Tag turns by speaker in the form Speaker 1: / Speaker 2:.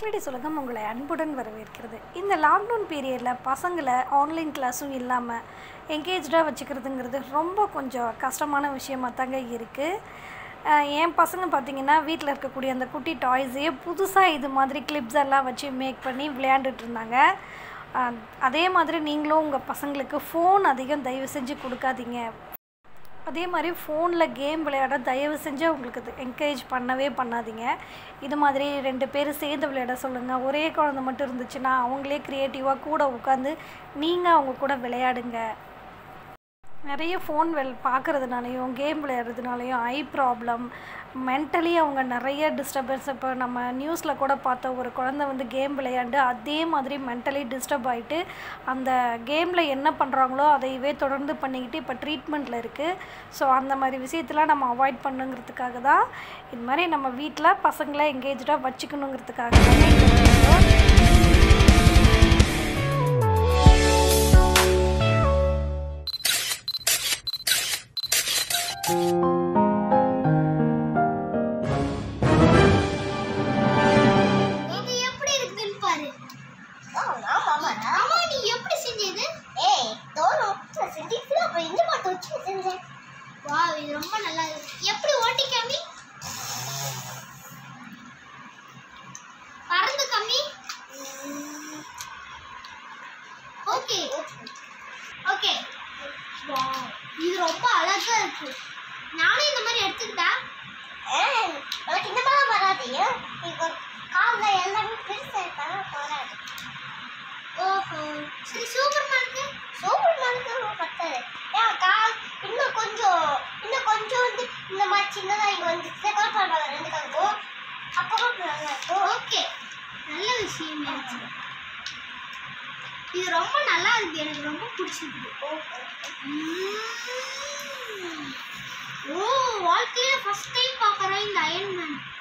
Speaker 1: அதிரடி சுலகம் உங்களை அன்புடன் வரவேற்கிறது இந்த லாக்டவுன் பீரியடில் பசங்களை ஆன்லைன் கிளாஸும் இல்லாமல் என்கேஜாக வச்சுக்கிறதுங்கிறது ரொம்ப கொஞ்சம் கஷ்டமான விஷயமா தாங்க இருக்குது என் பசங்க பார்த்திங்கன்னா வீட்டில் இருக்கக்கூடிய அந்த குட்டி டாய்ஸையே புதுசாக இது மாதிரி கிளிப்ஸ் எல்லாம் வச்சு மேக் பண்ணி விளையாண்டுட்டு இருந்தாங்க அஹ் அதே மாதிரி நீங்களும் உங்கள் பசங்களுக்கு ஃபோன் அதிகம் தயவு செஞ்சு கொடுக்காதீங்க அதே மாதிரி ஃபோனில் கேம் விளையாட தயவு செஞ்சு உங்களுக்கு என்கரேஜ் பண்ணவே பண்ணாதீங்க இது மாதிரி ரெண்டு பேர் சேர்ந்து விளையாட சொல்லுங்கள் ஒரே குழந்தை மட்டும் இருந்துச்சுன்னா அவங்களே க்ரியேட்டிவாக கூட உட்காந்து நீங்கள் அவங்க கூட விளையாடுங்க நிறைய ஃபோன் வெல் பார்க்குறதுனாலையும் கேம் விளையாடுறதுனாலையும் ஐ ப்ராப்ளம் மென்டலி அவங்க நிறைய டிஸ்டர்பன்ஸ் இப்போ நம்ம நியூஸில் கூட பார்த்த ஒரு குழந்தை வந்து கேம் விளையாண்டு அதே மாதிரி மென்டலி டிஸ்டர்ப் ஆகிட்டு அந்த கேமில் என்ன பண்ணுறாங்களோ அதையவே தொடர்ந்து பண்ணிக்கிட்டு இப்போ ட்ரீட்மெண்ட்டில் இருக்குது ஸோ அந்த மாதிரி விஷயத்தெலாம் நம்ம அவாய்ட் பண்ணுங்கிறதுக்காக தான் இது மாதிரி நம்ம வீட்டில் பசங்களை எங்கேஜாக வச்சுக்கணுங்கிறதுக்காக தான் இந்த video.
Speaker 2: இது எப்படி இருக்குன்னு பாரு
Speaker 3: ஆமா ஆமாடா
Speaker 2: அம்மா நீ எப்படி செஞ்சது
Speaker 3: ஏய் தோணும் செஞ்சுட்டு அப்புறம் இஞ்சி பார்த்து வச்சு செஞ்சேன்
Speaker 2: வா இது ரொம்ப நல்லா இருக்கு எப்படி ஓட்டி காமி பறந்து காமி ஓகே ஓகே இது ரொம்ப அழகா இருக்கு நானும் இந்த மாதிரி எடுத்துக்கிட்டா
Speaker 3: ஏய், உனக்கு இந்த மாதிரி வராது இப்போ காலில் எல்லாமே பெருசாக இருக்காங்க வராது
Speaker 2: ஓஹோ சரி சூப்பர்மேனுக்கு
Speaker 3: சூப்பர் மார்க்கு பத்தாது ஏன் கால் இன்னும் கொஞ்சம் இன்னும் கொஞ்சம் வந்து இந்த மாதிரி சின்னதாக இங்கே வந்து கவர் பண்ணுவாங்க ரெண்டு காலுக்கும் அப்புறம் நல்லா இருக்கும்
Speaker 2: ஓகே நல்ல விஷயமே இது ரொம்ப நல்லா இருக்கு எனக்கு ரொம்ப பிடிச்சிருக்கு ஓ வாழ்க்கையில ஃபர்ஸ்ட் டைம் பார்க்குறேன் இந்த அயன்மேன்